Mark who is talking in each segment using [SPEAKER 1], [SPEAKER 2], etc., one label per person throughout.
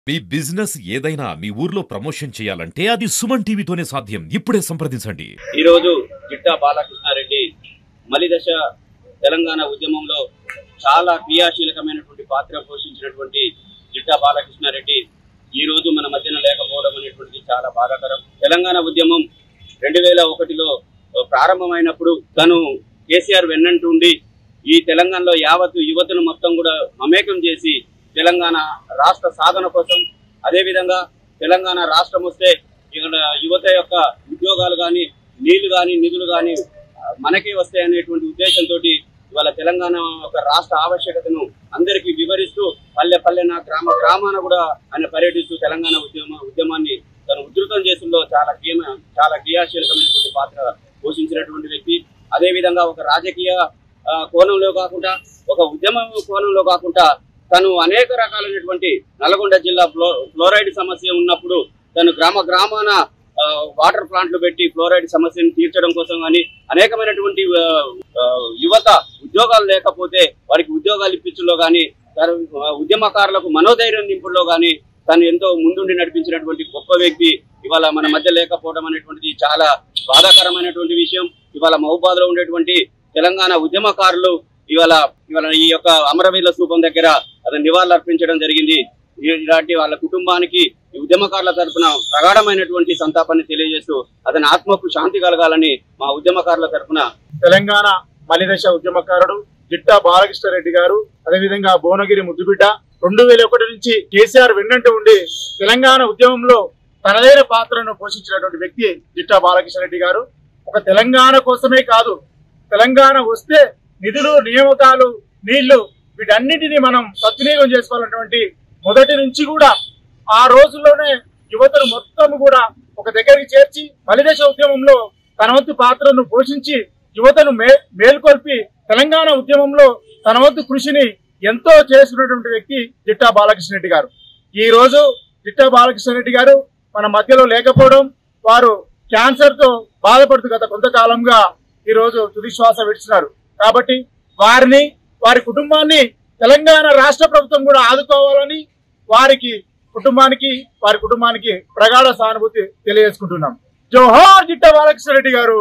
[SPEAKER 1] మీ business ఏదైనా మీ ఊర్లో promotion చేయాలంటే అది సుమన్ టీవీతోనే సాధ్యం ఇప్పుడే సంప్రదించండి
[SPEAKER 2] ఈరోజు జిట్టా బాలకృష్ణారెడ్డి మలిదశ తెలంగాణ ఉద్యమంలో చాలా క్రియాశీలకమైనటువంటి పాత్ర పోషించినటువంటి జిట్టా బాలకృష్ణారెడ్డి ఈ రోజు మన మధ్యన లేకపోవడం అనేటువంటిది చాలా బాధాకరం తెలంగాణ ఉద్యమం రెండు వేల ఒకటిలో ప్రారంభమైనప్పుడు తను కేసీఆర్ వెన్నంటుండి ఈ తెలంగాణలో యావత్ యువతను మొత్తం కూడా మమేకం చేసి తెలంగాణ రాష్ట్ర సాధన కోసం అదేవిధంగా తెలంగాణ రాష్ట్రం వస్తే ఇక్కడ యువత యొక్క ఉద్యోగాలు కానీ నీళ్లు కానీ నిధులు కానీ మనకే వస్తాయి అనేటువంటి ఉద్దేశంతో ఇవాళ తెలంగాణ ఒక రాష్ట్ర ఆవశ్యకతను అందరికీ వివరిస్తూ పల్లె పల్లెన గ్రామ గ్రామాన కూడా ఆయన పర్యటిస్తూ తెలంగాణ ఉద్యమ ఉద్యమాన్ని తను ఉధృతం చేసిందో చాలా క్రియ చాలా క్రియాశీలకమైనటువంటి పాత్ర పోషించినటువంటి వ్యక్తి అదేవిధంగా ఒక రాజకీయ ఆ, కోణంలో కాకుండా ఒక ఉద్యమ కోణంలో కాకుండా తను అనేక రకాలైనటువంటి నల్గొండ జిల్లా ఫ్లో ఫ్లోరైడ్ సమస్య ఉన్నప్పుడు తను గ్రామ గ్రామాన ఆ, వాటర్ ప్లాంట్లు పెట్టి ఫ్లోరైడ్ సమస్యను తీర్చడం కోసం కానీ అనేకమైనటువంటి ఆ, ఆ, యువత ఉద్యోగాలు లేకపోతే వారికి ఉద్యోగాలు ఇప్పించడంలో కానీ తను ఆ, ఉద్యమకారులకు మనోధైర్యం నింపుల్లో కానీ తను ఎంతో ముందుండి నడిపించినటువంటి గొప్ప వ్యక్తి ఇవాళ మన మధ్య లేకపోవడం అనేటువంటిది చాలా బాధాకరమైనటువంటి విషయం ఇవాళ మహబూబాద్ లో ఉండేటువంటి తెలంగాణ ఉద్యమకారులు ఇవాళ ఇవాళ ఈ యొక్క అమరవీరుల స్థూపం దగ్గర అతను నివాళులు అర్పించడం జరిగింది ఇలాంటి వాళ్ళ కుటుంబానికి ఈ ఉద్యమకారుల తరఫున ప్రగాఢమైనటువంటి సంతాపాన్ని తెలియజేస్తూ అతని ఆత్మకు శాంతి కలగాలని మా ఉద్యమకారుల తరఫున
[SPEAKER 3] తెలంగాణ మలిదశ ఉద్యమకారుడు జిట్టా బాలకృష్ణారెడ్డి గారు అదేవిధంగా భువనగిరి ముద్దుబిడ్డ రెండు వేల ఒకటి నుంచి కేసీఆర్ వెన్నంటూ ఉండి తెలంగాణ ఉద్యమంలో తనదైన పాత్రను పోషించినటువంటి వ్యక్తి జిట్టా బాలకృష్ణారెడ్డి గారు ఒక తెలంగాణ కోసమే కాదు తెలంగాణ వస్తే నిధులు నియామకాలు నీళ్లు వీటన్నిటిని మనం సద్వినియోగం చేసుకోవాలన్నటువంటి మొదటి నుంచి కూడా ఆ రోజుల్లోనే యువతను మొత్తం కూడా ఒక దగ్గరికి చేర్చి మలిదశ ఉద్యమంలో తన వంతు పాత్రను పోషించి యువతను మే మేల్కొల్పి తెలంగాణ ఉద్యమంలో తన వంతు కృషిని ఎంతో చేసినటువంటి వ్యక్తి జిట్టా బాలకృష్ణ రెడ్డి గారు ఈ రోజు జిట్టా బాలకృష్ణ రెడ్డి గారు మన మధ్యలో లేకపోవడం వారు క్యాన్సర్ తో బాధపడుతూ గత కొంతకాలంగా ఈ రోజు తుది శ్వాస విడిచినారు కాబట్టి వారిని వారి కుటుంబాన్ని తెలంగాణ రాష్ట్ర ప్రభుత్వం కూడా ఆదుకోవాలని వారికి కుటుంబానికి వారి కుటుంబానికి ప్రగాఢ సానుభూతి తెలియజేసుకుంటున్నాం జోహార్ జిట్టా బాలకృష్ణ రెడ్డి గారు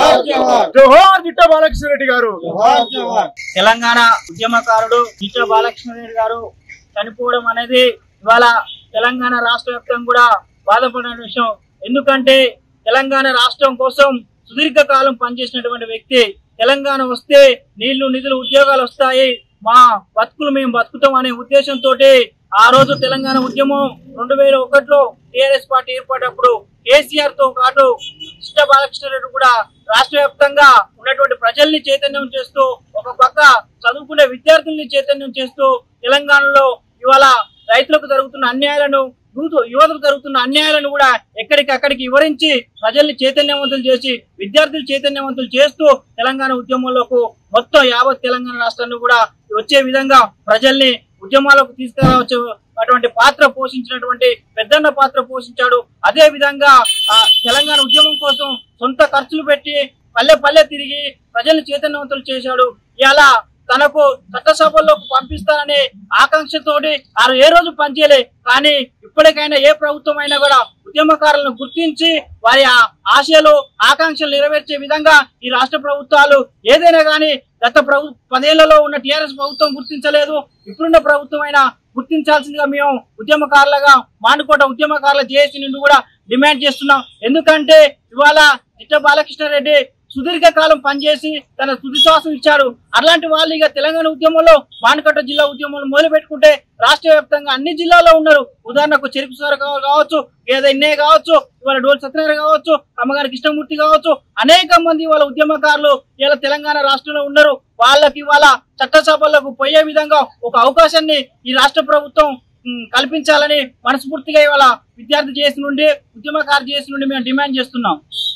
[SPEAKER 3] జోహార్ జిట్టా బాలకృష్ణ రెడ్డి గారు
[SPEAKER 4] తెలంగాణ ఉద్యమకారుడు టీచర్ బాలకృష్ణారెడ్డి గారు చనిపోవడం అనేది ఇవాళ తెలంగాణ రాష్ట్ర వ్యాప్తంగా కూడా బాధపడిన విషయం ఎందుకంటే తెలంగాణ రాష్ట్రం కోసం సుదీర్ఘకాలం పనిచేసినటువంటి వ్యక్తి తెలంగాణ వస్తే నీళ్లు నిధులు ఉద్యోగాలు వస్తాయి మా బతుకులు మేము బతుకుతాం అనే ఉద్దేశంతో ఆ రోజు తెలంగాణ ఉద్యమం రెండు వేల ఒకటిలో టీఆర్ఎస్ పార్టీ ఏర్పడినప్పుడు కేసీఆర్ తో పాటు కృష్ణ బాలకృష్ణారెడ్డి కూడా రాష్ట్ర వ్యాప్తంగా ఉన్నటువంటి ప్రజల్ని చైతన్యం చేస్తూ ఒక పక్క చదువుకునే విద్యార్థుల్ని చైతన్యం చేస్తూ తెలంగాణలో ఇవాళ రైతులకు జరుగుతున్న అన్యాయాలను యూత్ యువతకు జరుగుతున్న అన్యాయాలను కూడా ఎక్కడికి అక్కడికి వివరించి ప్రజల్ని చైతన్యవంతులు చేసి విద్యార్థులు చైతన్యవంతులు చేస్తూ తెలంగాణ ఉద్యమంలోకి మొత్తం యావత్ తెలంగాణ రాష్ట్రాన్ని కూడా వచ్చే విధంగా ప్రజల్ని ఉద్యమాలకు తీసుకురావచ్చు అటువంటి పాత్ర పోషించినటువంటి పెద్దన్న పాత్ర పోషించాడు అదే విధంగా ఆ తెలంగాణ ఉద్యమం కోసం సొంత ఖర్చులు పెట్టి పల్లె పల్లె తిరిగి ప్రజల్ని చైతన్యవంతులు చేశాడు ఇలా తనకు చట్టసభల్లోకి పంపిస్తారనే ఆకాంక్షతోటి ఆ ఏ రోజు పనిచేయలే కానీ ఇప్పటికైనా ఏ ప్రభుత్వం అయినా కూడా ఉద్యమకారులను గుర్తించి వారి ఆ ఆశయాలు ఆకాంక్షలు నెరవేర్చే విధంగా ఈ రాష్ట్ర ప్రభుత్వాలు ఏదైనా కానీ గత ప్రభు పదేళ్లలో ఉన్న టీఆర్ఎస్ ప్రభుత్వం గుర్తించలేదు ఇప్పుడున్న ప్రభుత్వం అయినా గుర్తించాల్సిందిగా మేము ఉద్యమకారులుగా మానుకోట ఉద్యమకారుల జేఏసీ నుండి కూడా డిమాండ్ చేస్తున్నాం ఎందుకంటే ఇవాళ చిట్ట బాలకృష్ణారెడ్డి సుదీర్ఘకాలం పనిచేసి తన తుది శ్వాసం ఇచ్చాడు అలాంటి వాళ్ళు ఇక తెలంగాణ ఉద్యమంలో మానకట్ట జిల్లా ఉద్యమంలో మొదలు పెట్టుకుంటే రాష్ట్ర వ్యాప్తంగా అన్ని జిల్లాల్లో ఉన్నారు ఉదాహరణకు చెరుకు సార్ కావచ్చు లేదా ఇన్నే కావచ్చు ఇవాళ డోల్ సత్యనారాయణ కావచ్చు అమ్మగారి కృష్ణమూర్తి కావచ్చు అనేక మంది వాళ్ళ ఉద్యమకారులు ఇలా తెలంగాణ రాష్ట్రంలో ఉన్నారు వాళ్ళకి ఇవాళ చట్టసభలకు పోయే విధంగా ఒక అవకాశాన్ని ఈ రాష్ట్ర ప్రభుత్వం ఉమ్, కల్పించాలని మనస్ఫూర్తిగా ఇవాళ విద్యార్థి చేసి నుండి ఉద్యమకారు చేసి నుండి మేము డిమాండ్ చేస్తున్నాం